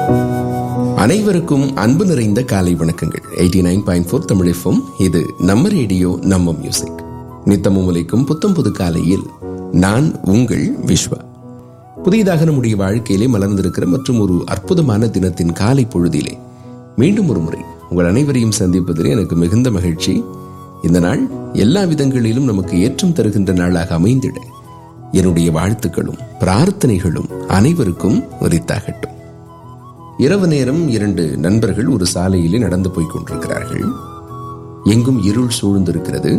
அனைவருக்கும் அன்பு நிறைந்த காலை வணக்கங்கள் எயிட்டி நைன் பாயிண்ட் ஃபோர் தமிழிஃபம் இது நம்ம ரேடியோ நம்ம மியூசிக் நித்தமும் உலைக்கும் புத்தம் புது காலையில் நான் உங்கள் விஸ்வா புதியதாக நம்முடைய வாழ்க்கையிலே மலர்ந்திருக்கிற மற்றும் ஒரு அற்புதமான தினத்தின் காலை பொழுதிலே மீண்டும் ஒரு முறை உங்கள் அனைவரையும் சந்திப்பதில் எனக்கு மிகுந்த மகிழ்ச்சி இந்த நாள் எல்லா விதங்களிலும் நமக்கு ஏற்றம் தருகின்ற நாளாக அமைந்திட என்னுடைய வாழ்த்துக்களும் பிரார்த்தனைகளும் அனைவருக்கும் உரித்தாகட்டும் இரவு நேரம் இரண்டு நண்பர்கள் ஒரு சாலையிலே நடந்து போய் கொண்டிருக்கிறார்கள் எங்கும் இருள் சூழ்ந்திருக்கிறது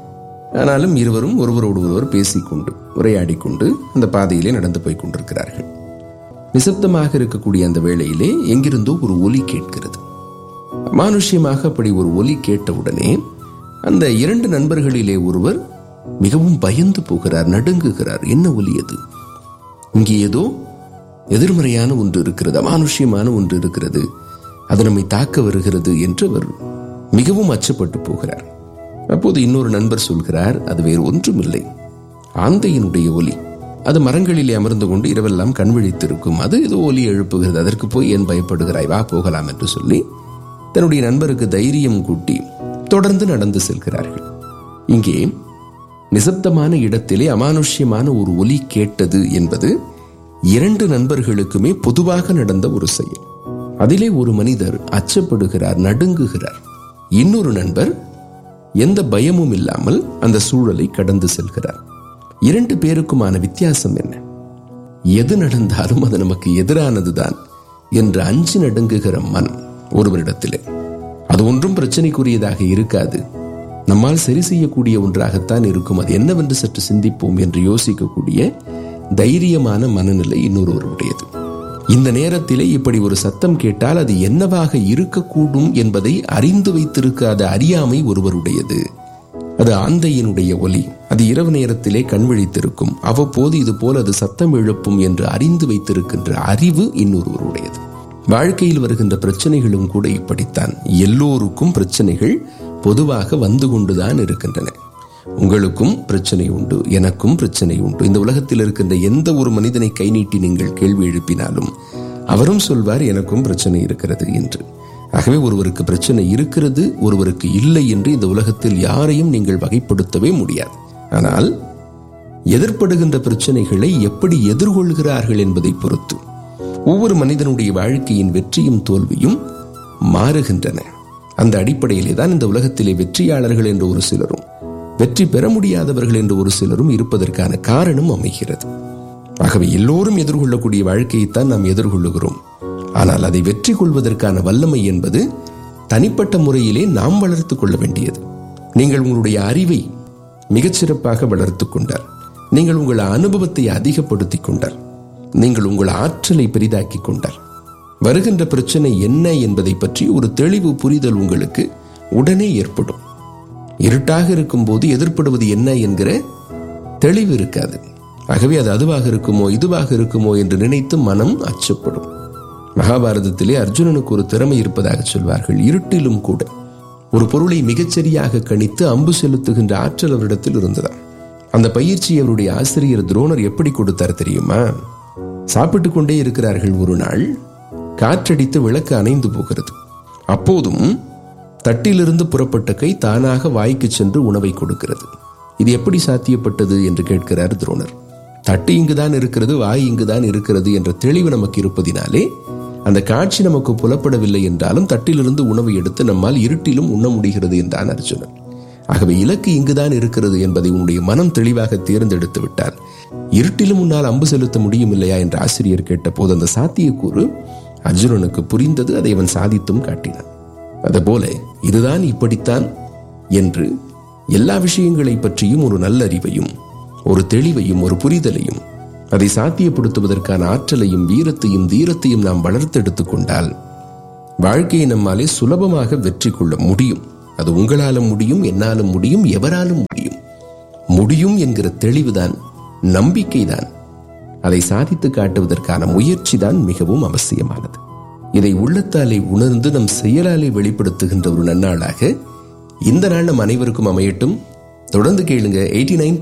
ஆனாலும் இருவரும் ஒருவரோடு ஒருவர் பேசிக்கொண்டு உரையாடிக் கொண்டு அந்த பாதையிலே நடந்து போய் கொண்டிருக்கிறார்கள் நிசப்தமாக இருக்கக்கூடிய அந்த வேளையிலே எங்கிருந்தோ ஒரு ஒலி கேட்கிறது அமானுஷ்யமாக அப்படி ஒரு ஒலி கேட்டவுடனே அந்த இரண்டு நண்பர்களிலே ஒருவர் மிகவும் பயந்து போகிறார் நடுங்குகிறார் என்ன ஒலி அது இங்கே ஏதோ எதிர்மறையான ஒன்று இருக்கிறது அமானுஷ்யமான ஒன்று இருக்கிறது அது நம்மை தாக்க வருகிறது என்று அவர் மிகவும் அச்சப்பட்டு போகிறார் அப்போது இன்னொரு நண்பர் சொல்கிறார் அது வேறு ஒன்றுமில்லை ஆந்தையினுடைய ஒலி அது மரங்களிலே அமர்ந்து கொண்டு இரவெல்லாம் கண் விழித்திருக்கும் அது ஏதோ ஒலி எழுப்புகிறது அதற்கு போய் ஏன் பயப்படுகிறாய் வா போகலாம் என்று சொல்லி தன்னுடைய நண்பருக்கு தைரியம் கூட்டி தொடர்ந்து நடந்து செல்கிறார்கள் இங்கே நிசப்தமான இடத்திலே அமானுஷ்யமான ஒரு ஒலி கேட்டது என்பது இரண்டு நண்பர்களுக்குமே பொதுவாக நடந்த ஒரு செயல் அதிலே ஒரு மனிதர் அச்சப்படுகிறார் நடுங்குகிறார் இன்னொரு நண்பர் எந்த பயமும் இல்லாமல் அந்த சூழலை கடந்து செல்கிறார் இரண்டு பேருக்குமான வித்தியாசம் என்ன எது நடந்தாலும் அது நமக்கு எதிரானதுதான் என்று அஞ்சு நடுங்குகிற மனம் ஒருவரிடத்திலே அது ஒன்றும் பிரச்சனைக்குரியதாக இருக்காது நம்மால் சரி செய்யக்கூடிய ஒன்றாகத்தான் இருக்கும் அது என்னவென்று சற்று சிந்திப்போம் என்று யோசிக்கக்கூடிய தைரியமான மனநிலை இன்னொருவருடையது இந்த நேரத்திலே இப்படி ஒரு சத்தம் கேட்டால் அது என்னவாக இருக்கக்கூடும் என்பதை அறிந்து வைத்திருக்காத அறியாமை ஒருவருடையது அது ஆந்தையினுடைய ஒலி அது இரவு நேரத்திலே கண் விழித்திருக்கும் அவ்வப்போது இது போல அது சத்தம் எழுப்பும் என்று அறிந்து வைத்திருக்கின்ற அறிவு இன்னொருவருடையது வாழ்க்கையில் வருகின்ற பிரச்சனைகளும் கூட இப்படித்தான் எல்லோருக்கும் பிரச்சனைகள் பொதுவாக வந்து கொண்டுதான் இருக்கின்றன உங்களுக்கும் பிரச்சனை உண்டு எனக்கும் பிரச்சனை உண்டு இந்த உலகத்தில் இருக்கின்ற எந்த ஒரு மனிதனை கை நீட்டி நீங்கள் கேள்வி எழுப்பினாலும் அவரும் சொல்வார் எனக்கும் பிரச்சனை இருக்கிறது என்று ஆகவே ஒருவருக்கு பிரச்சனை இருக்கிறது ஒருவருக்கு இல்லை என்று இந்த உலகத்தில் யாரையும் நீங்கள் வகைப்படுத்தவே முடியாது ஆனால் எதிர்ப்படுகின்ற பிரச்சனைகளை எப்படி எதிர்கொள்கிறார்கள் என்பதை பொறுத்து ஒவ்வொரு மனிதனுடைய வாழ்க்கையின் வெற்றியும் தோல்வியும் மாறுகின்றன அந்த அடிப்படையிலே தான் இந்த உலகத்திலே வெற்றியாளர்கள் என்ற ஒரு சிலரும் வெற்றி பெற முடியாதவர்கள் என்று ஒரு சிலரும் இருப்பதற்கான காரணம் அமைகிறது ஆகவே எல்லோரும் எதிர்கொள்ளக்கூடிய வாழ்க்கையைத்தான் நாம் எதிர்கொள்ளுகிறோம் ஆனால் அதை வெற்றி கொள்வதற்கான வல்லமை என்பது தனிப்பட்ட முறையிலே நாம் வளர்த்து கொள்ள வேண்டியது நீங்கள் உங்களுடைய அறிவை மிகச்சிறப்பாக வளர்த்து கொண்டார் நீங்கள் உங்கள் அனுபவத்தை அதிகப்படுத்திக் கொண்டார் நீங்கள் உங்கள் ஆற்றலை பெரிதாக்கி கொண்டார் வருகின்ற பிரச்சனை என்ன என்பதை பற்றி ஒரு தெளிவு புரிதல் உங்களுக்கு உடனே ஏற்படும் இருட்டாக இருக்கும் போது எதிர்ப்படுவது என்ன என்கிற தெளிவு இருக்காது ஆகவே அது அதுவாக இருக்குமோ இதுவாக இருக்குமோ என்று நினைத்து மனம் அச்சப்படும் மகாபாரதத்திலே அர்ஜுனனுக்கு ஒரு திறமை இருப்பதாக சொல்வார்கள் இருட்டிலும் கூட ஒரு பொருளை மிகச்சரியாக கணித்து அம்பு செலுத்துகின்ற ஆற்றல் அவரிடத்தில் இருந்ததாம் அந்த பயிற்சி அவருடைய ஆசிரியர் துரோணர் எப்படி கொடுத்தார் தெரியுமா சாப்பிட்டு கொண்டே இருக்கிறார்கள் ஒரு நாள் காற்றடித்து விளக்கு அணைந்து போகிறது அப்போதும் தட்டிலிருந்து புறப்பட்ட கை தானாக வாய்க்கு சென்று உணவை கொடுக்கிறது இது எப்படி சாத்தியப்பட்டது என்று கேட்கிறார் துரோணர் தட்டு இங்குதான் இருக்கிறது வாய் இங்குதான் இருக்கிறது என்ற தெளிவு நமக்கு இருப்பதினாலே அந்த காட்சி நமக்கு புலப்படவில்லை என்றாலும் தட்டிலிருந்து உணவு எடுத்து நம்மால் இருட்டிலும் உண்ண முடிகிறது என்றான் அர்ஜுனன் ஆகவே இலக்கு இங்குதான் இருக்கிறது என்பதை உன்னுடைய மனம் தெளிவாக தேர்ந்தெடுத்து விட்டால் இருட்டிலும் உன்னால் அம்பு செலுத்த முடியும் இல்லையா என்று ஆசிரியர் கேட்டபோது அந்த சாத்தியக்கூறு அர்ஜுனனுக்கு புரிந்தது அதை அவன் சாதித்தும் காட்டினான் அதுபோல இதுதான் இப்படித்தான் என்று எல்லா விஷயங்களை பற்றியும் ஒரு நல்லறிவையும் ஒரு தெளிவையும் ஒரு புரிதலையும் அதை சாத்தியப்படுத்துவதற்கான ஆற்றலையும் வீரத்தையும் தீரத்தையும் நாம் வளர்த்தெடுத்துக் கொண்டால் வாழ்க்கையை நம்மாலே சுலபமாக வெற்றி கொள்ள முடியும் அது உங்களாலும் முடியும் என்னாலும் முடியும் எவராலும் முடியும் முடியும் என்கிற தெளிவுதான் நம்பிக்கைதான் அதை சாதித்து காட்டுவதற்கான முயற்சி தான் மிகவும் அவசியமானது இதை உள்ளத்தாலே உணர்ந்து நம் செயலாலே வெளிப்படுத்துகின்ற ஒரு நன்னாளாக இந்த நாள் நம் அனைவருக்கும் அமையட்டும் தொடர்ந்து கேளுங்க எயிட்டி நைன்